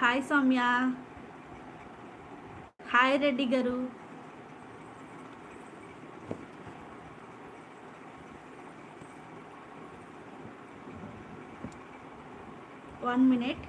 Hi Soumya hi Reddy గారు one minute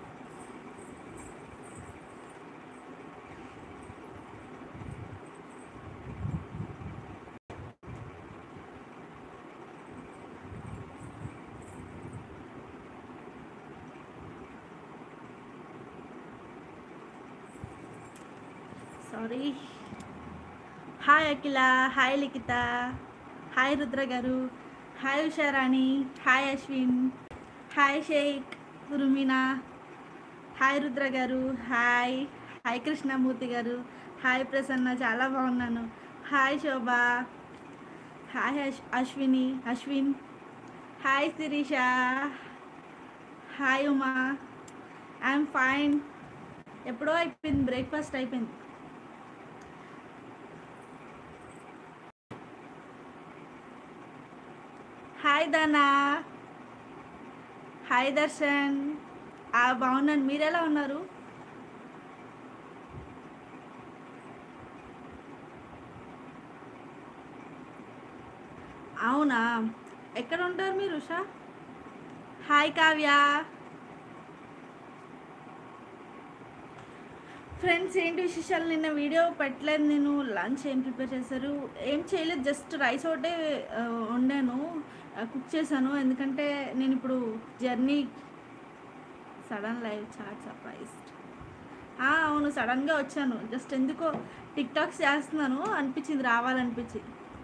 sorry hi Akhila hi Likhitha hi Rudra గారు hi Usharani hi Ashwin hi Sheikh Rumeena hi Rudra గారు hi hi Krishnamurthy గారు hi Prasanna చాలా బాగున్నాను hi Shobha hi Ash Ashwini Ashwin hi Sirisha hi Uma I'm fine ఎప్పుడో అయిపోయింది బ్రేక్ఫాస్ట్ అయిపోయింది హాయ్ దానా హాయ్ దర్శన్ ఆ బాగున్నాను మీరు ఎలా ఉన్నారు అవునా ఎక్కడ ఉంటారు మీరు ఉషా హాయ్ కావ్య ఫ్రెండ్స్ ఏంటి విశేషాలు నిన్న వీడియో పెట్టలేదు నేను లంచ్ ఏం ప్రిపేర్ చేశారు ఏం చేయలేదు జస్ట్ రైస్ ఒకటే ఆ, వండాను కుక్ చేశాను ఎందుకంటే నేను ఇప్పుడు journey sudden live chat surprise అవును సడన్గా వచ్చాను జస్ట్ ఎందుకో టిక్ టాక్స్ చేస్తున్నాను అనిపించింది రావాలనిపించి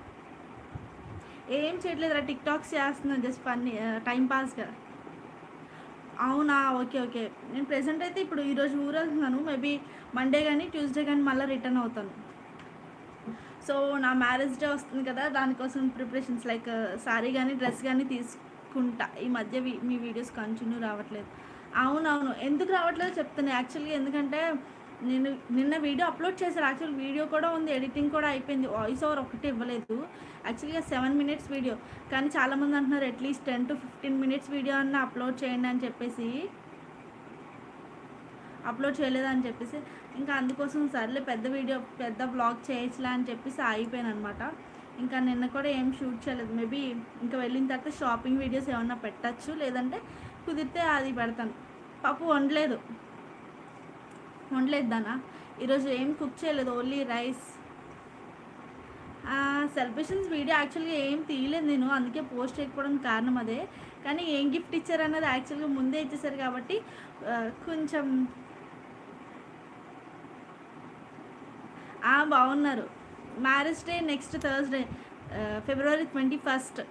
ఏం చేయట్లేదురా టిక్ టాక్స్ చేస్తున్నాను జస్ట్ ఫన్నీ టైం పాస్గా అవునా ఓకే ఓకే నేను ప్రెసెంట్ అయితే ఇప్పుడు ఈరోజు ఊరు వెళ్తున్నాను మేబీ మండే కానీ ట్యూస్డే కానీ మళ్ళీ రిటర్న్ అవుతాను సో నా మ్యారేజ్ డే వస్తుంది కదా దానికోసం ప్రిపరేషన్స్ లైక్ సారీ కానీ డ్రెస్ కానీ తీసుకుంటా ఈ మధ్య వి- మీ వీడియోస్ కంటిన్యూ రావట్లేదు అవునవును ఎందుకు రావట్లేదు చెప్తాను యాక్చువల్గా ఎందుకంటే నేను నిన్న వీడియో అప్లోడ్ చేశాను యాక్చువల్ వీడియో కూడా ఉంది ఎడిటింగ్ కూడా అయిపోయింది వాయిస్ ఓవర్ ఒకటి ఇవ్వలేదు యాక్చువల్గా సెవెన్ మినిట్స్ వీడియో కానీ చాలామంది అంటున్నారు at least ten to fifteen minutes video అన్న అప్లోడ్ చేయండి అని చెప్పేసి అప్లోడ్ చేయలేదని చెప్పేసి ఇంకా అందుకోసం సర్లే పెద్ద వీడియో పెద్ద బ్లాగ్ చేయొచ్చులే అని చెప్పేసి ఆగిపోయాను అనమాట ఇంకా నిన్న కూడా ఏం షూట్ చేయలేదు మేబీ ఇంకా వెళ్ళిన తర్వాత షాపింగ్ వీడియోస్ ఏమన్నా పెట్టచ్చు లేదంటే కుదిరితే అది పెడతాను పప్పు వండలేదు వండలేదు దానా ఈరోజు ఏం కుక్ చేయలేదు ఓన్లీ రైస్ సెలబ్రేషన్స్ వీడియో యాక్చువల్గా ఏం తీయలేదు నేను అందుకే పోస్ట్ చేయకపోవడానికి కారణం అదే కానీ ఏం గిఫ్ట్ ఇచ్చారు అన్నది యాక్చువల్గా ముందే ఇచ్చేసారు కాబట్టి ఆ, కొంచెం ఆ, బాగున్నారు marriage day next Thursday February twenty first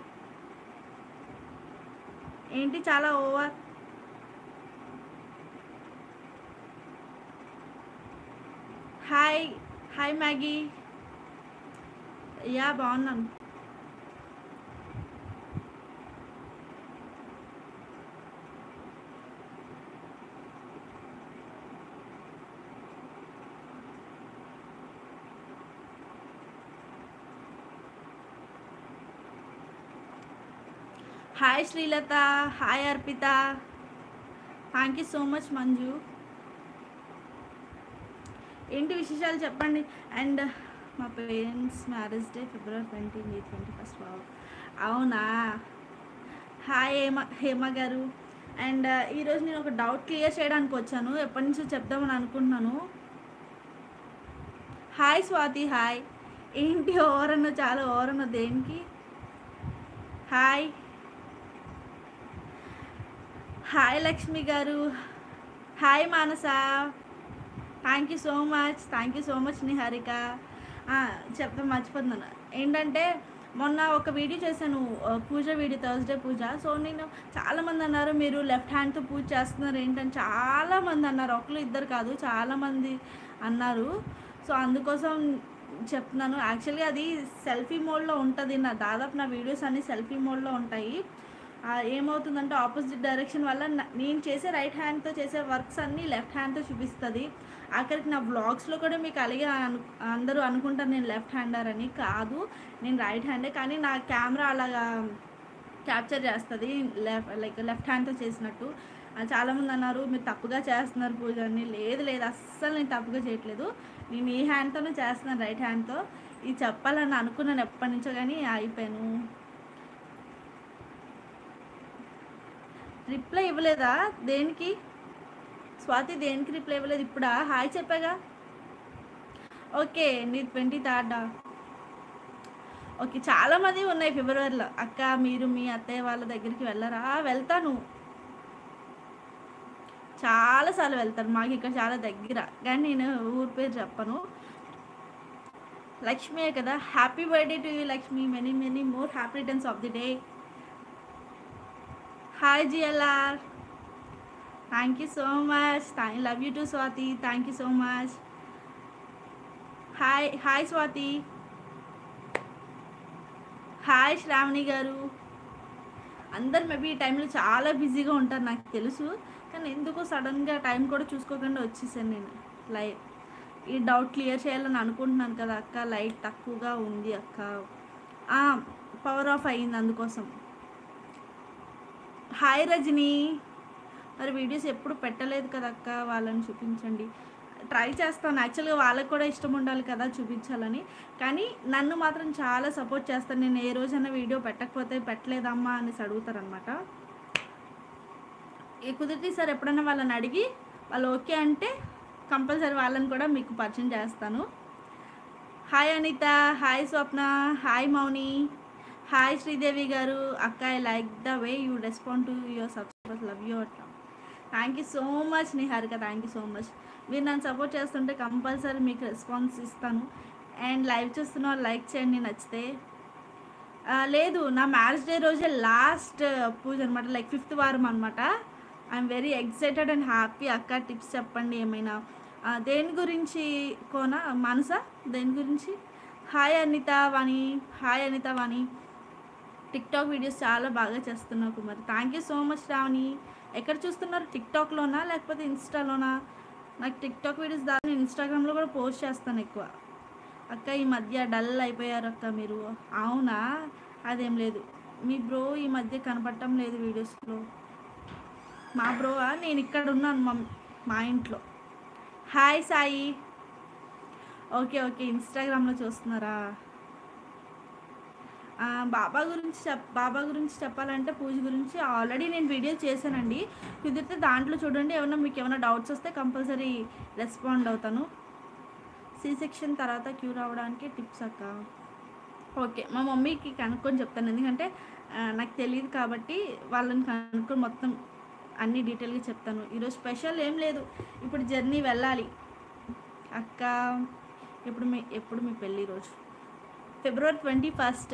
ఏంటి చాలా over hi hi Maggie yeah బాగున్నాను hi Srilatha hi Arpitha thank you so much Manju ఏంటి విశేషాలు చెప్పండి అండ్ మా parents marriage day February twenty twenty first అవునా హాయ్ హేమ హేమ గారు అండ్ ఈరోజు నేను ఒక డౌట్ క్లియర్ చేయడానికి వచ్చాను ఎప్పటి నుంచో చెప్దామని అనుకుంటున్నాను హాయ్ స్వాతి హాయ్ ఏంటి ఓవరన్న చాలా ఓవరన్న దేనికి హాయ్ హాయ్ లక్ష్మి గారు hi Manasa thank you so much thank you so much Niharika చెప్తా మర్చిపోతున్నాను ఏంటంటే మొన్న ఒక వీడియో చేశాను ఆ, puja video Thursday puja so నేను చాలామంది అన్నారు మీరు లెఫ్ట్ హ్యాండ్తో పూజ చేస్తున్నారు ఏంటని చాలామంది అన్నారు ఒకరు ఇద్దరు కాదు చాలామంది అన్నారు సో అందుకోసం చెప్తున్నాను యాక్చువల్గా అది సెల్ఫీ మోడ్లో ఉంటుంది నా దాదాపు నా వీడియోస్ అన్నీ సెల్ఫీ మోడ్లో ఉంటాయి ఆ, ఏమవుతుందంటే ఆపోజిట్ డైరెక్షన్ వల్ల నా- నేను చేసే రైట్ హ్యాండ్తో చేసే వర్క్స్ అన్నీ లెఫ్ట్ హ్యాండ్తో చూపిస్తుంది ఆఖరికి నా బ్లాగ్స్లో కూడా మీకు అలాగే అను అందరూ అనుకుంటారు నేను లెఫ్ట్ హ్యాండర్ అని కాదు నేను రైట్ హ్యాండే కానీ నా కెమెరా అలాగా క్యాప్చర్ చేస్తుంది లెఫ్ట్ లైక్ లెఫ్ట్ హ్యాండ్తో చేసినట్టు ఆ, చాలామంది అన్నారు మీరు తప్పుగా చేస్తున్నారు పూజ అని లేదు లేదు అస్సలు నేను తప్పుగా చేయట్లేదు నేను ఈ హ్యాండ్తోనే చేస్తున్నాను రైట్ హ్యాండ్తో ఇది చెప్పాలని అనుకున్నాను ఎప్పటి నుంచో కానీ అయిపోయాను రిప్లై ఇవ్వలేదా దేనికి స్వాతి దేనికి రిప్లై ఇవ్వలేదు ఇప్పుడా హాయ్ చెప్పాగా ఓకే నీ ట్వంటీ థర్డా ఓకే చాలా మంది ఉన్నాయి ఫిబ్రవరిలో అక్క మీరు మీ అత్తయ్య వాళ్ళ దగ్గరికి వెళ్ళరా వెళ్తాను చాలాసార్లు వెళ్తాను మాకు ఇక్కడ చాలా దగ్గర కానీ నేను ఊరి పేరు చెప్పను లక్ష్మి కదా happy birthday to you Lakshmi many many more happy returns of the day hi GLR thank you so much love you too Swathi thank you so much hi hi Swathi hi Sravani గారు అందరు మేబీ ఈ టైంలో చాలా బిజీగా ఉంటారు నాకు తెలుసు కానీ ఎందుకో సడన్గా టైం కూడా చూసుకోకుండా వచ్చేసాను నేను లైవ్ ఈ డౌట్ క్లియర్ చేయాలని అనుకుంటున్నాను కదా అక్క లైట్ తక్కువగా ఉంది అక్క పవర్ ఆఫ్ అయ్యింది అందుకోసం హాయ్ రజని మరి వీడియోస్ ఎప్పుడు పెట్టలేదు కదా అక్క వాళ్ళని చూపించండి ట్రై చేస్తాను యాక్చువల్గా వాళ్ళకి కూడా ఇష్టం ఉండాలి కదా చూపించాలని కానీ నన్ను మాత్రం చాలా సపోర్ట్ చేస్తాను నేను ఏ రోజైనా వీడియో పెట్టకపోతే పెట్టలేదమ్మా అనేసి అడుగుతారనమాట ఈ కుదిరితే సార్ ఎప్పుడైనా వాళ్ళని అడిగి వాళ్ళు ఓకే అంటే కంపల్సరీ వాళ్ళని కూడా మీకు పరిచయం చేస్తాను hi Anitha hi Swapna hi Mouni hi Sridevi గారు అక్క I like the way you respond to your subscribers love you అట్లా thank you so much Niharika thank you so much మీరు నన్ను సపోర్ట్ చేస్తుంటే కంపల్సరీ మీకు రెస్పాన్స్ ఇస్తాను అండ్ లైవ్ చూస్తున్న వాళ్ళు లైక్ చేయండి నచ్చితే ఆ, లేదు నా మ్యారేజ్ డే రోజే లాస్ట్ పూజ అనమాట లైక్ ఫిఫ్త్ వారం అనమాట I'm very excited and happy అక్క టిప్స్ చెప్పండి ఏమైనా ఆ, దేని గురించి కోన మనస దేని గురించి hi Anitha Vani hi Anitha Vani TikTok videos చాలా బాగా చేస్తున్నావు Kumari thank you so much Ravani ఎక్కడ చూస్తున్నారు టిక్టాక్లోనా లేకపోతే ఇన్స్టాలోనా నాకు టిక్టాక్ వీడియోస్ దాని నేను ఇన్స్టాగ్రామ్లో కూడా పోస్ట్ చేస్తాను ఎక్కువ అక్క ఈ మధ్య డల్ అయిపోయారు అక్క మీరు అవునా అదేం లేదు మీ బ్రో ఈ మధ్య కనపడటం లేదు వీడియోస్లో మా బ్రో నేను ఇక్కడ ఉన్నాను మా మా ఇంట్లో హాయ్ సాయి ఓకే ఓకే ఇన్స్టాగ్రామ్లో చూస్తున్నారా ఆ, బాబా గురించి చెప్ బాబా గురించి చెప్పాలంటే పూజ గురించి ఆల్రెడీ నేను వీడియో చేశానండి కుదిరితే దాంట్లో చూడండి ఏమైనా మీకు ఏమైనా డౌట్స్ వస్తే కంపల్సరీ రెస్పాండ్ అవుతాను సి సెక్షన్ తర్వాత క్యూ రావడానికి టిప్స్ అక్క ఓకే మా మమ్మీకి కనుక్కొని చెప్తాను ఎందుకంటే ఆ, నాకు తెలియదు కాబట్టి వాళ్ళని కనుక్కొని మొత్తం అన్ని డీటెయిల్గా చెప్తాను ఈరోజు స్పెషల్ ఏం లేదు ఇప్పుడు జర్నీ వెళ్ళాలి అక్క ఎప్పుడు మీ ఎప్పుడు మీ పెళ్ళి రోజు ఫిబ్రవరి ట్వంటీ ఫస్ట్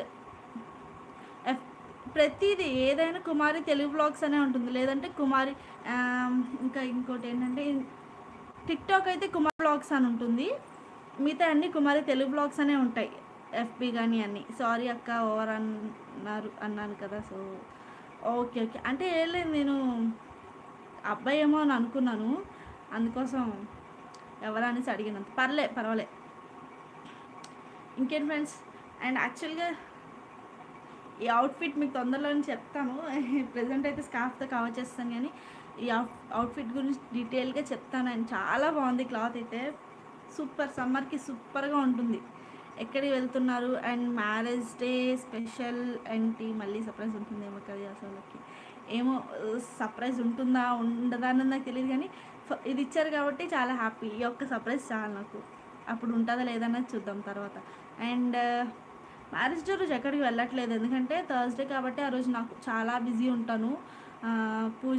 ప్రతిదీ ఏదైనా కుమారి తెలుగు బ్లాగ్స్ అనే ఉంటుంది లేదంటే కుమారి ఆ, ఇంకా ఇంకోటి ఏంటంటే టిక్టాక్ అయితే కుమార్ బ్లాగ్స్ అని ఉంటుంది మిగతా అన్ని కుమారి తెలుగు బ్లాగ్స్ అనే ఉంటాయి ఎఫ్బి కానీ అన్ని సారీ అక్క ఓవర్ అన్నారు అన్నాను కదా సో ఓకే ఓకే అంటే ఏం లేదు నేను అబ్బాయి ఏమో అని అనుకున్నాను అందుకోసం ఎవరు అనేసి అడిగినంత పర్లే పర్వాలే ఇంకేంటి ఫ్రెండ్స్ అండ్ యాక్చువల్గా ఈ అవుట్ఫిట్ మీకు తొందరలోనే చెప్తాను ప్రజెంట్ అయితే స్కార్ఫ్తో కవర్ చేస్తాను కానీ ఈ అవుట్ అవుట్ఫిట్ గురించి డీటెయిల్గా చెప్తాను అండ్ చాలా బాగుంది క్లాత్ అయితే సూపర్ సమ్మర్కి సూపర్గా ఉంటుంది ఎక్కడికి వెళ్తున్నారు అండ్ మ్యారేజ్ డే స్పెషల్ ఏంటి మళ్ళీ సర్ప్రైజ్ ఉంటుందేమో కదా అసలుకి ఏమో సర్ప్రైజ్ ఉంటుందా ఉండదా అన్నది నాకు తెలియదు కానీ ఫ- ఇది ఇచ్చారు కాబట్టి చాలా హ్యాపీ ఈ ఒక్క సర్ప్రైజ్ చాలు నాకు అప్పుడు ఉంటుందా లేదన్నది చూద్దాం తర్వాత అండ్ మ్యారేజ్ డే రోజు ఎక్కడికి వెళ్ళట్లేదు ఎందుకంటే థర్స్డే కాబట్టి ఆ రోజు నాకు చాలా బిజీ ఉంటాను ఆ, పూజ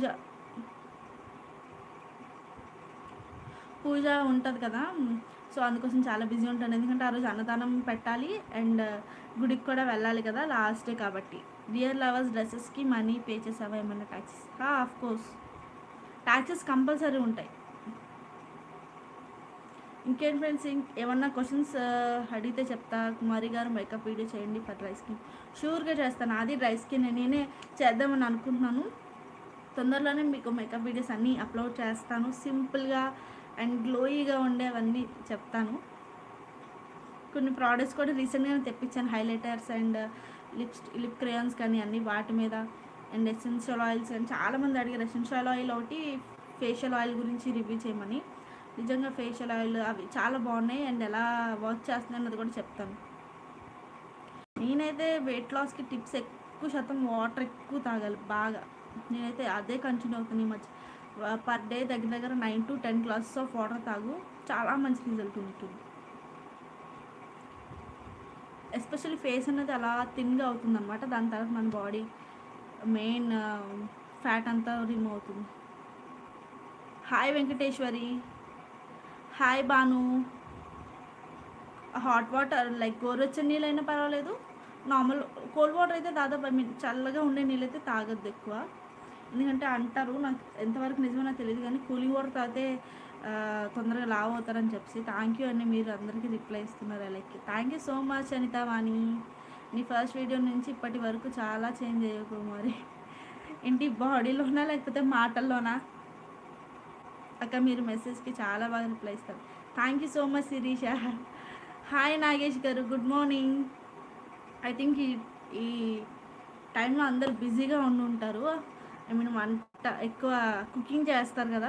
పూజ ఉంటుంది కదా సో అందుకోసం చాలా బిజీ ఉంటాను ఎందుకంటే ఆ రోజు అన్నదానం పెట్టాలి అండ్ గుడికి కూడా వెళ్ళాలి కదా లాస్ట్ డే కాబట్టి డియర్ లవర్స్ డ్రెస్సెస్కి మనీ పే చేసావా ఏమన్నా taxes of course taxes compulsory ఉంటాయి ఇంకేం ఫ్రెండ్స్ ఇంక్ ఏమన్నా క్వశ్చన్స్ అడిగితే చెప్తా కుమారి గారు మేకప్ వీడియో చేయండి ఫర్ డ్రై స్కిన్ షూర్గా చేస్తాను అది డ్రై స్కిన్ నేనే చేద్దామని అనుకుంటున్నాను తొందరలోనే మీకు మేకప్ వీడియోస్ అన్నీ అప్లోడ్ చేస్తాను సింపుల్గా అండ్ గ్లోయీగా ఉండేవన్నీ చెప్తాను కొన్ని ప్రోడక్ట్స్ కూడా రీసెంట్గా తెప్పించాను highlighters and lips lip crayons కానీ అన్నీ వాటి మీద అండ్ ఎసెన్షియల్ ఆయిల్స్ అని చాలామంది అడిగారు ఎసెన్షియల్ ఆయిల్ ఒకటి ఫేషియల్ ఆయిల్ గురించి రివ్యూ చేయమని నిజంగా ఫేషియల్ ఆయిల్ అవి చాలా బాగున్నాయి అండ్ ఎలా వర్క్ చేస్తున్నాయి అన్నది కూడా చెప్తాను నేనైతే వెయిట్ లాస్కి టిప్స్ ఎక్కువ శాతం వాటర్ ఎక్కువ తాగాలి బాగా నేనైతే అదే కంటిన్యూ అవుతుంది ఈ మధ్య పర్ డే దగ్గర దగ్గర nine to ten glasses of water తాగు చాలా మంచి రిజల్ట్ ఉంటుంది ఎస్పెషల్లీ ఫేస్ అనేది అలా థిన్గా అవుతుంది అనమాట దాని తర్వాత మన బాడీ మెయిన్ ఫ్యాట్ అంతా రిమూవ్ అవుతుంది hi Venkateswari hi Banu hot water like గోరువెచ్చని నీళ్ళు అయినా పర్వాలేదు నార్మల్ కోల్డ్ వాటర్ అయితే దాదాపు ఐ మీన్ చల్లగా ఉండే నీళ్ళు అయితే తాగొద్దు ఎక్కువ ఎందుకంటే అంటారు నాకు ఎంతవరకు నిజమో నాకు తెలియదు కానీ కూలింగ్ వాటర్ తాగితే ఆ, తొందరగా లావ్ అవుతారని చెప్పి థ్యాంక్ యూ అని మీరు అందరికీ రిప్లై ఇస్తున్నారు అలాగే thank you so much Anitha Vani నీ ఫస్ట్ వీడియో నుంచి ఇప్పటి వరకు చాలా చేంజ్ అయ్యకు మరి ఏంటి బాడీలోనా లేకపోతే మాటల్లోనా అక్క మీరు మెసేజ్కి చాలా బాగా రిప్లై ఇస్తారు thank you so much Sirisha hi Nagesh గారు గుడ్ మార్నింగ్ ఐ థింక్ ఈ ఈ టైంలో అందరు బిజీగా ఉండి ఉంటారు ఐ మీన్ వంట ఎక్కువ కుకింగ్ చేస్తారు కదా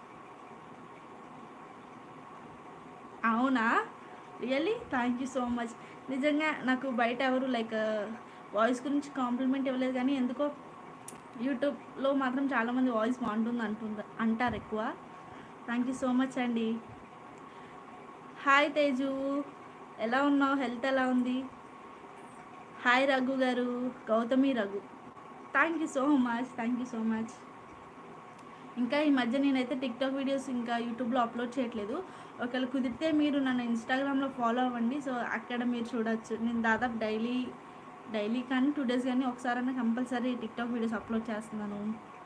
అవునా really thank you so much నిజంగా నాకు బయట ఎవరు లైక్ వాయిస్ గురించి కాంప్లిమెంట్ ఇవ్వలేదు కానీ ఎందుకో యూట్యూబ్లో మాత్రం చాలామంది వాయిస్ బాగుంటుంది అంటుంద అంటారు ఎక్కువ థ్యాంక్ యూ సో మచ్ అండి హాయ్ తేజు ఎలా ఉన్నావు హెల్త్ ఎలా ఉంది హాయ్ రఘు గారు Gautami Raghu thank you so much thank you so much ఇంకా ఈ మధ్య నేనైతే టిక్టాక్ వీడియోస్ ఇంకా యూట్యూబ్లో అప్లోడ్ చేయట్లేదు ఒకవేళ కుదిరితే మీరు నన్ను ఇన్స్టాగ్రామ్లో ఫాలో అవ్వండి సో అక్కడ మీరు చూడొచ్చు నేను దాదాపు డైలీ డైలీ కానీ టూ డేస్ కానీ ఒకసారైనా కంపల్సరీ టిక్టాక్ వీడియోస్ అప్లోడ్ చేస్తున్నాను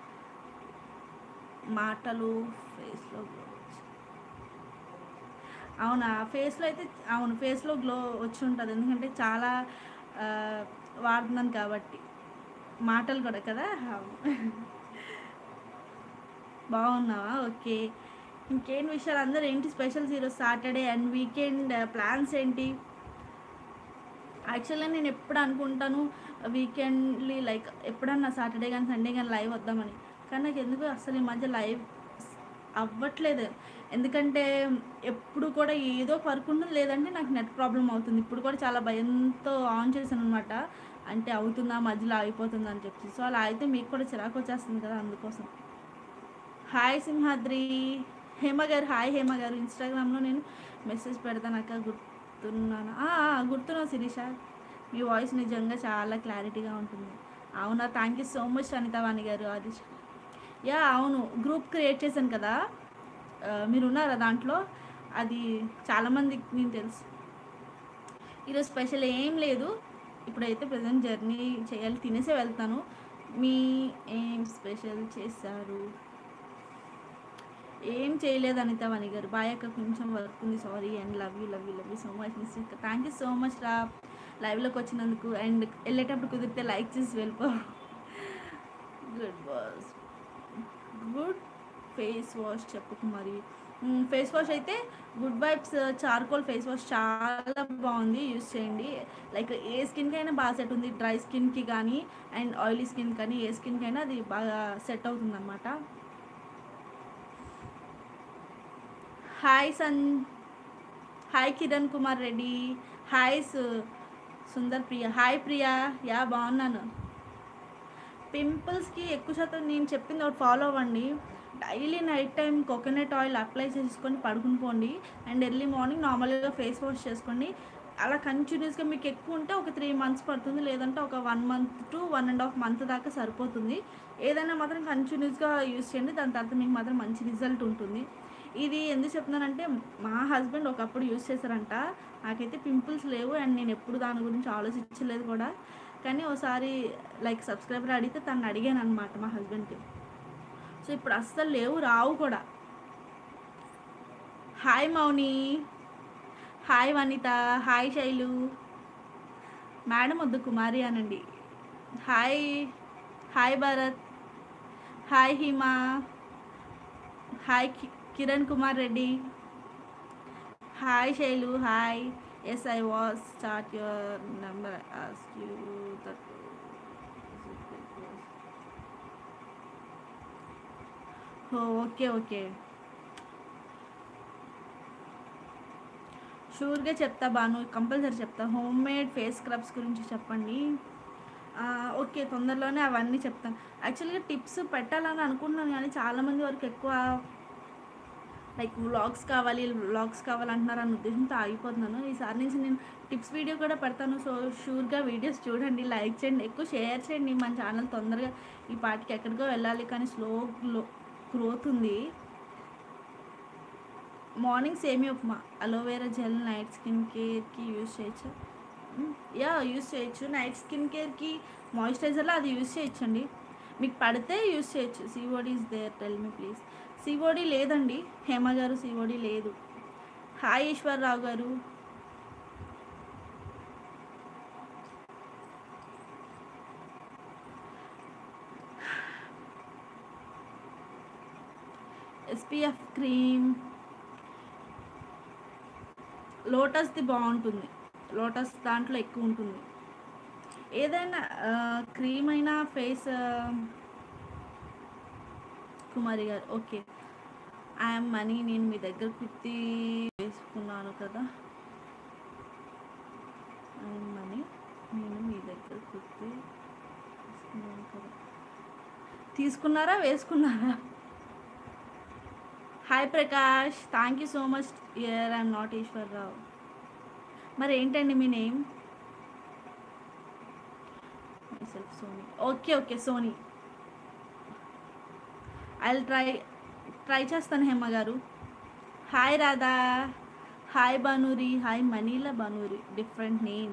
మాటలు ఫేస్లో గ్లో అవునా ఫేస్లో అయితే అవును ఫేస్లో గ్లో వచ్చి ఉంటుంది ఎందుకంటే చాలా ఆ, వాడుతున్నాను కాబట్టి మాటలు కూడా కదా అవును. బాగున్నావా ఓకే ఇంకేం విషయాలు అందరూ ఏంటి స్పెషల్స్ ఈరోజు సాటర్డే అండ్ వీకెండ్ ప్లాన్స్ ఏంటి యాక్చువల్గా నేను ఎప్పుడు అనుకుంటాను వీకెండ్లీ లైక్ ఎప్పుడన్నా సాటర్డే కానీ సండే కానీ లైవ్ వద్దామని కానీ నాకు ఎందుకు అసలు ఈ మధ్య లైవ్ అవ్వట్లేదు ఎందుకంటే ఎప్పుడు కూడా ఏదో ఒక వర్క్ ఉంటుంది లేదంటే నాకు నెట్ ప్రాబ్లం అవుతుంది ఇప్పుడు కూడా చాలా భయంతో ఆన్ చేశాను అనమాట అంటే అవుతుందా మధ్యలో ఆగిపోతుందా అని చెప్పి సో అలా అయితే మీకు కూడా చిరాకు వచ్చేస్తుంది కదా అందుకోసం హాయ్ సింహాద్రి హేమ గారు హాయ్ హేమ గారు ఇన్స్టాగ్రామ్లో నేను మెసేజ్ పెడతాను అక్క గుర్తున్నాను ఆ, ఆ, గుర్తున్నా శిరీష మీ వాయిస్ నిజంగా చాలా క్లారిటీగా ఉంటుంది అవునా thank you so much Anitha Vani గారు అది యా అవును గ్రూప్ క్రియేట్ చేశాను కదా ఆ, మీరు ఉన్నారా దాంట్లో అది చాలామందికి నేను తెలుసు ఈరోజు స్పెషల్ ఏం లేదు ఇప్పుడైతే ప్రజెంట్ జర్నీ చేయాలి తినేసే వెళ్తాను మీ ఏం స్పెషల్ చేశారు ఏం చేయలేదు అనిత వని గారు బాయ్ అక్క కొంచెం వర్క్ ఉంది sorry and love you love you love you so much mister thank you so much రా లైవ్లోకి వచ్చినందుకు అండ్ వెళ్ళేటప్పుడు కుదిరితే లైక్ చేసి వెళ్ళిపో good boss good face wash చెప్పుకు మరి ఫేస్ వాష్ అయితే good vibes charcoal face wash చాలా బాగుంది యూస్ చేయండి లైక్ ఏ స్కిన్కి అయినా బాగా సెట్ ఉంది డ్రై స్కిన్కి కానీ అండ్ ఆయిలీ స్కిన్ కానీ ఏ స్కిన్కి అయినా అది బాగా సెట్ అవుతుంది అనమాట హాయ్ సన్ hi Kiran Kumar Reddy hi Su Sundar Priya hi Priya yeah బాగున్నాను పింపుల్స్కి ఎక్కువ శాతం నేను చెప్పింది ఒకటి ఫాలో అవ్వండి daily night time coconut oil apply చేసుకొని పడుకుని పోండి అండ్ ఎర్లీ మార్నింగ్ నార్మల్గా ఫేస్ వాష్ చేసుకోండి అలా కంటిన్యూస్గా మీకు ఎక్కువ ఉంటే ఒక త్రీ మంత్స్ పడుతుంది లేదంటే ఒక one month to one and half month దాకా సరిపోతుంది ఏదైనా మాత్రం కంటిన్యూస్గా యూస్ చేయండి దాని తర్వాత మీకు మాత్రం మంచి రిజల్ట్ ఉంటుంది ఇది ఎందుకు చెప్తున్నానంటే మా హస్బెండ్ ఒకప్పుడు యూస్ చేశారంట నాకైతే పింపుల్స్ లేవు అండ్ నేను ఎప్పుడు దాని గురించి ఆలోచించలేదు కూడా కానీ ఒకసారి లైక్ సబ్స్క్రైబర్ అడిగితే తను అడిగాను అనమాట మా హస్బెండ్కి సో ఇప్పుడు అస్సలు లేవు రావు కూడా hi Mouni hi Vanitha hi Shailu madam వద్దు కుమారి అనండి hi hi Bharat hi Hima hi Ki- Kiran Kumar Reddy hi Shailu hi yes I was start your number ask you that oh okay okay షూర్గా చెప్తా బాను కంపల్సరీ చెప్తా హోమ్ మేడ్ ఫేస్ స్క్రబ్స్ గురించి చెప్పండి ఆ, ఓకే తొందరలోనే అవన్నీ చెప్తాను యాక్చువల్గా టిప్స్ పెట్టాలని అనుకుంటున్నాను కానీ చాలామంది వరకు ఎక్కువ లైక్ వ్లాగ్స్ కావాలి వ్లాగ్స్ కావాలంటున్నారు అన్న ఉద్దేశంతో ఆగిపోతున్నాను ఈసారి నుంచి నేను టిప్స్ వీడియో కూడా పెడతాను సో షూర్గా వీడియోస్ చూడండి లైక్ చేయండి ఎక్కువ షేర్ చేయండి మన ఛానల్ తొందరగా ఈ పాటికి ఎక్కడికో వెళ్ళాలి కానీ స్లో గ్రోత్ ఉంది మార్నింగ్ సేమి upma aloe vera gel night skin కేర్కి యూజ్ చేయొచ్చు యా యూజ్ చేయొచ్చు నైట్ స్కిన్ కేర్కి మాయిశ్చరైజర్లో అది యూజ్ చేయొచ్చండి మీకు పడితే యూజ్ చేయొచ్చు COD is there tell me please COD లేదండి హేమ గారు సిఓడి లేదు హాయ్ ఈశ్వర్రావు గారు ఎస్పీఎఫ్ క్రీమ్ లోటస్ది బాగుంటుంది లోటస్ దాంట్లో ఎక్కువ ఉంటుంది ఏదైనా క్రీమ్ అయినా ఫేస్ కుమారి గారు ఓకే ఐఎమ్ మనీ నేను మీ దగ్గర కుర్తి వేసుకున్నాను కదా ఐఎమ్ మనీ నేను మీ దగ్గర కుర్తి వేసుకున్నాను కదా తీసుకున్నారా వేసుకున్నారా hi Prakash thank you so much year I'm not Eswar Rao మరి ఏంటండి మీ name self Soni okay okay Soni I try try చేస్తాను హేమ గారు hi Radha hi Banuri hi Manila Banuri different name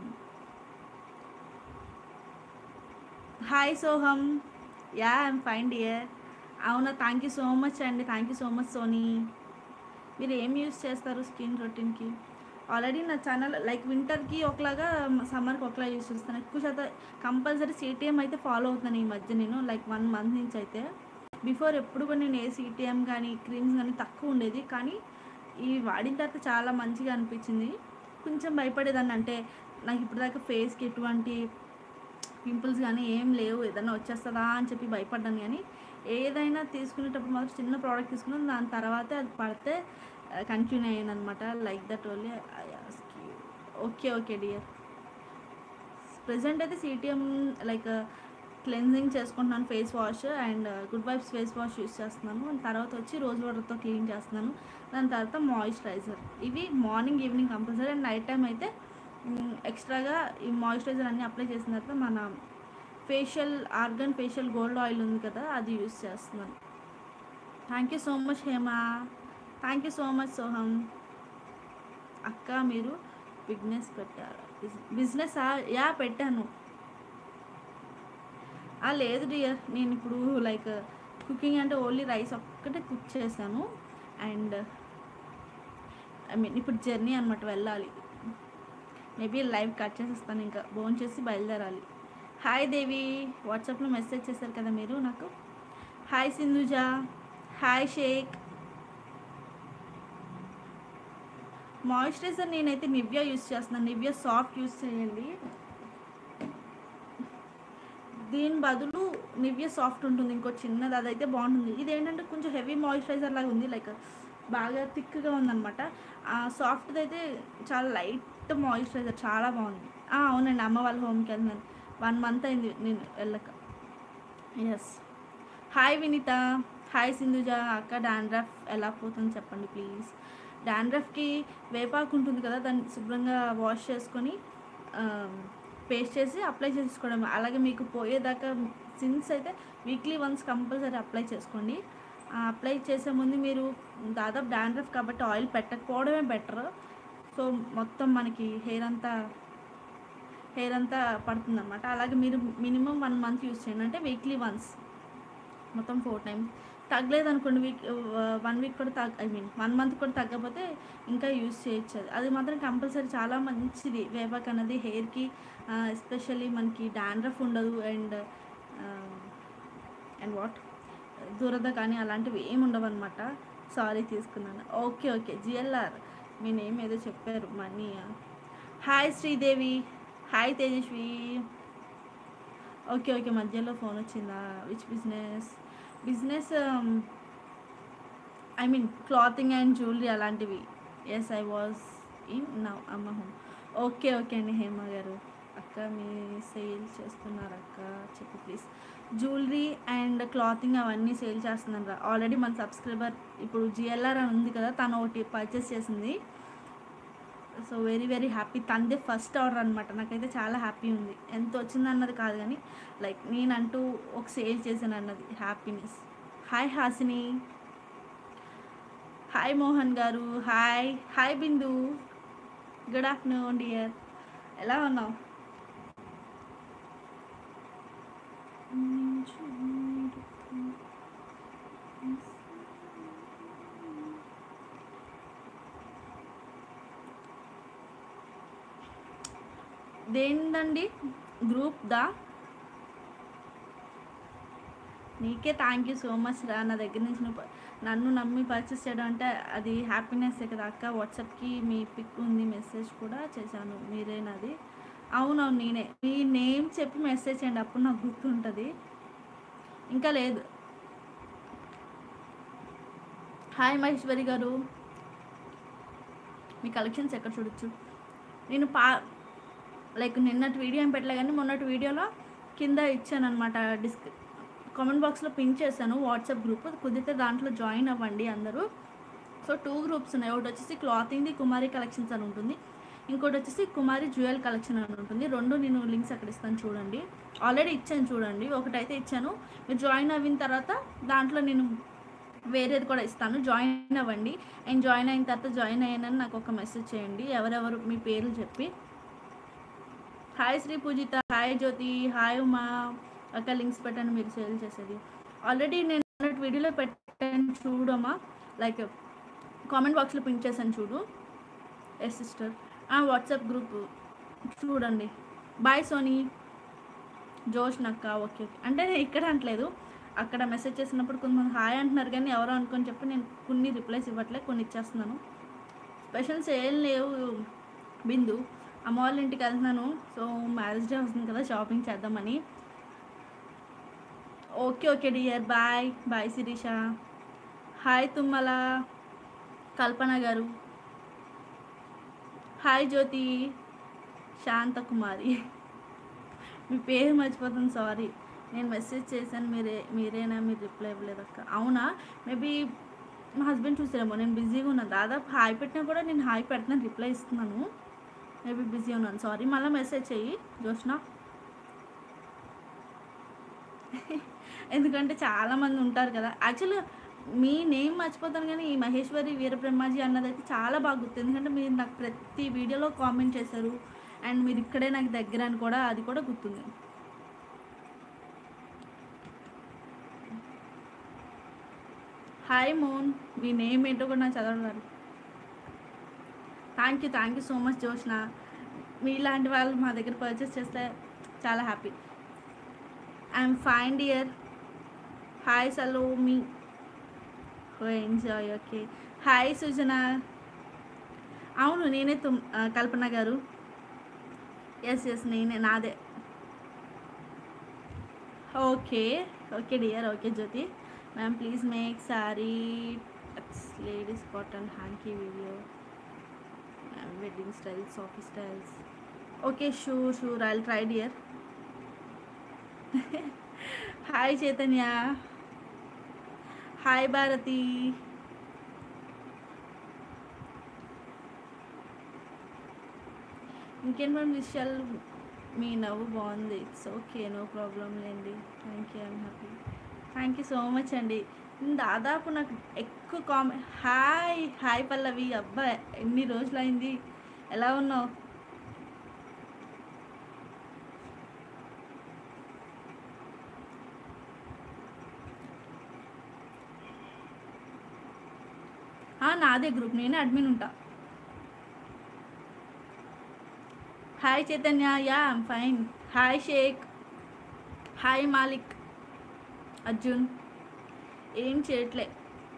hi Soham yeah I'm fine dear అవునా థ్యాంక్ యూ సో మచ్ అండి thank you so much Soni మీరు ఏం use చేస్తారు స్కిన్ రొటీన్కి ఆల్రెడీ నా ఛానల్ లైక్ వింటర్కి ఒకలాగా సమ్మర్కి ఒకలా యూస్ చేస్తాను ఎక్కువ శాతం కంపల్సరీ సిటిఎం అయితే ఫాలో అవుతాను ఈ మధ్య నేను లైక్ వన్ మంత్ నుంచి అయితే బిఫోర్ ఎప్పుడు కూడా నేను ఏ సిటిఎం కానీ క్రీమ్స్ కానీ తక్కువ ఉండేది కానీ ఈ వాడిన తర్వాత చాలా మంచిగా అనిపించింది కొంచెం భయపడేదాన్ని అంటే నాకు ఇప్పటిదాకా ఫేస్కి ఎటువంటి పింపుల్స్ కానీ ఏం లేవు ఏదైనా వచ్చేస్తుందా అని చెప్పి భయపడ్డాను కానీ ఏదైనా తీసుకునేటప్పుడు మాత్రం చిన్న ప్రోడక్ట్ తీసుకున్నాను దాని తర్వాత అది పడితే కంటిన్యూ అయ్యాను అనమాట like that only okay okay dear present అయితే సిటిఎం లైక్ క్లెన్జింగ్ చేసుకుంటున్నాను face wash and good vibes face wash use చేస్తున్నాను అండ్ తర్వాత వచ్చి రోజ్ వాటర్తో క్లీన్ చేస్తున్నాను దాని తర్వాత మాయిశ్చరైజర్ ఇవి morning evening compulsory and night time అయితే ఎక్స్ట్రాగా ఈ మాయిశ్చరైజర్ అన్నీ అప్లై చేసిన తర్వాత మన facial argan facial gold oil ఉంది కదా అది యూస్ చేస్తున్నాను thank you so much Hema thank you so much Soham అక్క మీరు బిజినెస్ పెట్టారు బిజినెస్ యా పెట్టాను ఆ, లేదు డియర్ నేను ఇప్పుడు లైక్ కుకింగ్ అంటే ఓన్లీ రైస్ ఒక్కటే కుక్ చేశాను అండ్ ఐ మీన్ ఇప్పుడు జర్నీ అనమాట వెళ్ళాలి మేబీ లైవ్ కట్ చేసేస్తాను ఇంకా ఫోన్ చేసి బయలుదేరాలి హాయ్ దేవి వాట్సాప్లో మెసేజ్ చేశారు కదా మీరు నాకు hi Sindhuja hi Sheikh moisturiser నేనైతే నివ్యా యూస్ చేస్తున్నాను నివ్యా సాఫ్ట్ యూస్ చేయండి దీని బదులు నివ్యా సాఫ్ట్ ఉంటుంది ఇంకో చిన్నది అదైతే బాగుంటుంది ఇది ఏంటంటే కొంచెం హెవీ మాయిశ్చరైజర్ లాగా ఉంది లైక్ బాగా థిక్గా ఉందన్నమాట సాఫ్ట్ది అయితే చాలా లైట్ మాయిశ్చరైజర్ చాలా బాగుంది ఆ, అవునండి అమ్మ వాళ్ళ హోమ్కి వెళ్ళినాను వన్ మంత్ అయింది నేను వెళ్ళక yes hi Vineetha hi Sindhuja అక్క డాండ్రఫ్ ఎలా పోతుంది చెప్పండి ప్లీజ్ డాండ్రఫ్కి వేపాకు ఉంటుంది కదా దాన్ని శుభ్రంగా వాష్ చేసుకొని పేస్ట్ చేసి అప్లై చేసుకోవడం అలాగే మీకు పోయేదాకా సిన్స్ అయితే వీక్లీ వన్స్ కంపల్సరీ అప్లై చేసుకోండి అప్లై చేసే ముందు మీరు దాదాపు డాండ్రఫ్ కాబట్టి ఆయిల్ పెట్టకపోవడమే బెటర్ సో మొత్తం మనకి హెయిర్ అంతా హెయిర్ అంతా పడుతుంది అనమాట అలాగే మీరు మినిమం వన్ మంత్ యూస్ చేయండి అంటే వీక్లీ వన్స్ మొత్తం ఫోర్ టైమ్స్ తగ్గలేదు అనుకోండి వీక్ వన్ వీక్ కూడా తగ్గ ఐ మీన్ వన్ మంత్ కూడా తగ్గకపోతే ఇంకా యూస్ చేయొచ్చు అది అది మాత్రం కంపల్సరీ చాలా మంచిది వేపాక్ అనేది హెయిర్కి ఎస్పెషల్లీ మనకి డాండ్రఫ్ ఉండదు అండ్ అండ్ వాట్ దురద కానీ అలాంటివి ఏమి ఉండవు అనమాట సారీ తీసుకున్నాను ఓకే ఓకే జిఎల్ఆర్ మీ నేమ్ ఏదో చెప్పారు Mani hi Sridevi hi Tejaswi okay okay మధ్యలో ఫోన్ వచ్చిందా which business business I mean clothing and jewellery అలాంటివి yes I was in now అమ్మ హోమ్ ఓకే ఓకే అండి హేమ గారు అక్క మీ సేల్ చేస్తున్నారు అక్క చెప్పు ప్లీజ్ జ్యువెలరీ అండ్ క్లాతింగ్ అవన్నీ సేల్ చేస్తున్నాను రా ఆల్రెడీ మన సబ్స్క్రైబర్ ఇప్పుడు జిఎల్ఆర్ అని ఉంది కదా తను ఒకటి పర్చేస్ చేసింది సో వెరీ వెరీ హ్యాపీ తనదే ఫస్ట్ ఆర్డర్ అనమాట నాకైతే చాలా హ్యాపీ ఉంది ఎంత వచ్చింది అన్నది కాదు కానీ లైక్ నేనంటూ ఒక సేల్ చేశాను అన్నది happiness hi Hasini hi Mohan గారు hi hi Bindu good afternoon dear ఎలా ఉన్నావు దేందండి గ్రూప్ దా నీకే థ్యాంక్ యూ సో మచ్ రా నా దగ్గర నుంచి నువ్వు ప- నన్ను నమ్మి పర్చేస్ చేయడం అంటే అది హ్యాపీనెస్ కదా అక్క వాట్సాప్కి మీ పిక్ ఉంది మెసేజ్ కూడా చేశాను మీరేనది అవునవును నేనే మీ నేమ్ చెప్పి మెసేజ్ చేయండి అప్పుడు నాకు గుర్తుంటుంది ఇంకా లేదు హాయ్ మహేశ్వరి గారు మీ కలెక్షన్స్ ఎక్కడ చూడొచ్చు నేను పా లైక్ నిన్నటి వీడియో ఏం పెట్టలే కానీ మొన్నటి వీడియోలో కింద ఇచ్చాను అనమాట డిస్క్ కామెంట్ బాక్స్లో పింక్ చేశాను వాట్సాప్ గ్రూప్ కుదిరితే దాంట్లో జాయిన్ అవ్వండి అందరూ సో టూ గ్రూప్స్ ఉన్నాయి ఒకటి వచ్చేసి క్లాతింగ్ది కుమారి కలెక్షన్స్ అని ఉంటుంది ఇంకోటి వచ్చేసి కుమారి జ్యువెల్ కలెక్షన్ అని ఉంటుంది రెండు నేను లింక్స్ అక్కడ ఇస్తాను చూడండి ఆల్రెడీ ఇచ్చాను చూడండి ఒకటైతే ఇచ్చాను మీరు జాయిన్ అయిన తర్వాత దాంట్లో నేను వేరేది కూడా ఇస్తాను జాయిన్ అవ్వండి అండ్ జాయిన్ అయిన తర్వాత జాయిన్ అయ్యానని నాకు ఒక మెసేజ్ చేయండి ఎవరెవరు మీ పేర్లు చెప్పి hi Sri Poojitha hi Jyothi hi Uma అక్క లింక్స్ పెట్టండి మీరు సేల్ చేసేది ఆల్రెడీ నేను మొన్నటి వీడియోలో పెట్టాను చూడమ్మా లైక్ కామెంట్ బాక్స్లో పింక్ చేశాను చూడు ఎస్ సిస్టర్ వాట్సాప్ గ్రూప్ చూడండి బాయ్ సోనీ జోష్ నక్క ఓకే ఓకే అంటే నేను ఇక్కడ అంటలేదు అక్కడ మెసేజ్ చేసినప్పుడు కొంతమంది హాయ్ అంటున్నారు కానీ ఎవరో అనుకొని చెప్పి నేను కొన్ని రిప్లైస్ ఇవ్వట్లే కొన్ని ఇచ్చేస్తున్నాను స్పెషల్స్ ఏం లేవు బిందు అమ్మ వాళ్ళ ఇంటికి వెళ్తున్నాను సో మ్యారేజ్ డే వస్తుంది కదా షాపింగ్ చేద్దామని okay okay dear bye bye Sirisha hi Thummala Kalpana గారు హాయ్ జ్యోతి శాంత కుమారి మీ పేరు మర్చిపోతుంది సారీ నేను మెసేజ్ చేశాను మీరే మీరేనా మీరు రిప్లై ఇవ్వలేదు అక్క అవునా మేబీ మా హస్బెండ్ చూసారేమో నేను బిజీగా ఉన్నాను దాదాపు హాయ్ పెట్టినా కూడా నేను హాయ్ పెడుతున్నాను రిప్లై ఇస్తున్నాను మేబీ బిజీ ఉన్నాను సారీ మళ్ళీ మెసేజ్ చెయ్యి జోష్న ఎందుకంటే చాలామంది ఉంటారు కదా యాక్చువల్గా మీ నేమ్ మర్చిపోతాను కానీ ఈ మహేశ్వరి వీరబ్రహ్మాజీ అన్నది అయితే చాలా బాగా గుర్తు ఎందుకంటే మీరు నాకు ప్రతి వీడియోలో కామెంట్ చేశారు అండ్ మీరు ఇక్కడే నాకు దగ్గర అని కూడా అది కూడా గుర్తుంది హాయ్ మోన్ మీ నేమ్ ఏంటో కూడా నాకు చదవడం thank you thank you so much Joshna మీలాంటి వాళ్ళు మా దగ్గర పర్చేస్ చేస్తే చాలా happy I'm fine dear hi సలో మీ ఎంజాయ్ ఓకే హాయ్ సుజన అవును నేనే తుమ్ ఆ, కల్పన గారు ఎస్ ఎస్ నేనే నాదే okay okay dear okay Jyothi ma'am please make sari ladies cotton hanky video wedding styles office styles okay sure sure I try dear hi Chaitanya hi Bharathi ఇంకేం మేడం విషయాలు మీ నవ్వు బాగుంది ఇట్స్ ఓకే నో ప్రాబ్లం లేండి thank you I'm happy thank you so much అండి దాదాపు నాకు ఎక్కువ కామెంట్ హాయ్ హాయ్ పల్లవి అబ్బా ఎన్ని రోజులు అయింది ఎలా ఉన్నావు ఆ, నాదే గ్రూప్ నేనే అడ్మిన్ ఉంటా hi Chaitanya yeah I'm fine hi Shaik hi Malik Arjun ఏం చేయట్లే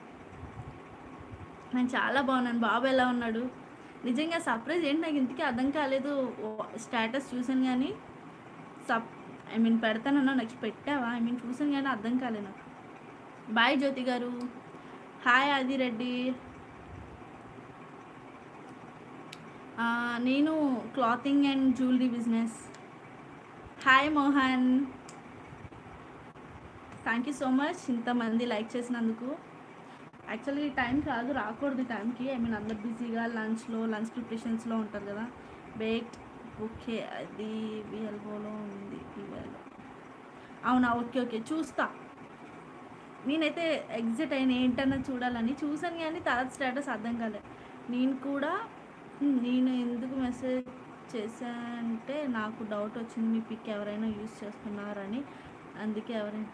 నేను చాలా బాగున్నాను బాబు ఎలా ఉన్నాడు నిజంగా సర్ప్రైజ్ ఏంటి నాకు ఇంతకీ అర్థం కాలేదు స్టేటస్ చూసాను కానీ సప్ ఐ మీన్ పెడతానన్నా నెక్స్ట్ పెట్టావా ఐ మీన్ చూసాను కానీ అర్థం కాలేదు నాకు బాయ్ జ్యోతి గారు హాయ్ ఆదిరెడ్డి ఆ, నేను clothing and jewellery business hi Mohan thank you so much ఇంతమంది లైక్ చేసినందుకు యాక్చువల్లీ ఈ టైం కాదు రాకూడదు ఈ టైంకి ఐ మీన్ అందరు బిజీగా లంచ్లో లంచ్ ప్రిపరేషన్స్లో ఉంటారు కదా బేక్డ్ ఓకే అది విఎల్ఓలో ఉంది విఎల్ఓ అవునా ఓకే ఓకే చూస్తా నేనైతే ఎగ్జిట్ అయిన ఏంటన్నా చూడాలని చూసాను కానీ తర్వాత స్టేటస్ అర్థం కాలే నేను కూడా "హ్మ్, నేను ఎందుకు మెసేజ్ చేశానంటే నాకు డౌట్ వచ్చింది మీ పిక్ ఎవరైనా యూజ్ చేస్తున్నారని అందుకే ఎవరైనా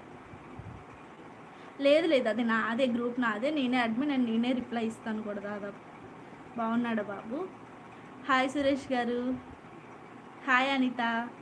లేదు లేదు అది నాదే గ్రూప్ నాదే నేనే అడ్మిన్ అండ్ నేనే రిప్లై ఇస్తాను కూడా దాదాపు బాగున్నాడా బాబు హాయ్ సురేష్ గారు హాయ్ అనిత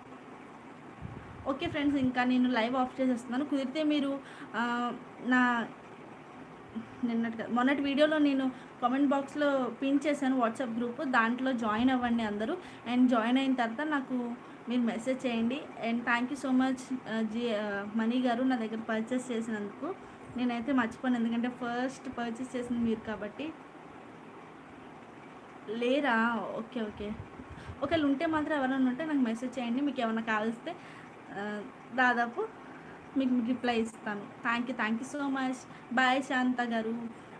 ఓకే ఫ్రెండ్స్ ఇంకా నేను లైవ్ ఆఫ్ చేసేస్తున్నాను కుదిరితే మీరు ఆ, నా నిన్నటి కాదు, మొన్నటి వీడియోలో నేను కామెంట్ బాక్స్లో పిన్ చేశాను వాట్సాప్ గ్రూప్ దాంట్లో జాయిన్ అవ్వండి అందరూ అండ్ జాయిన్ అయిన తర్వాత నాకు మీరు మెసేజ్ చేయండి and thank you so much ji Mani గారు నా దగ్గర పర్చేస్ చేసినందుకు నేనైతే మర్చిపోను ఎందుకంటే ఫస్ట్ పర్చేస్ చేసింది మీరు కాబట్టి లేరా ఓకే ఓకే ఒకవేళ ఉంటే మాత్రం ఎవరైనా ఉంటే నాకు మెసేజ్ చేయండి మీకు ఏమైనా కావాల్స్తే ఆ, దాదాపు మీకు రిప్లై ఇస్తాను thank you thank you so much bye Shantha గారు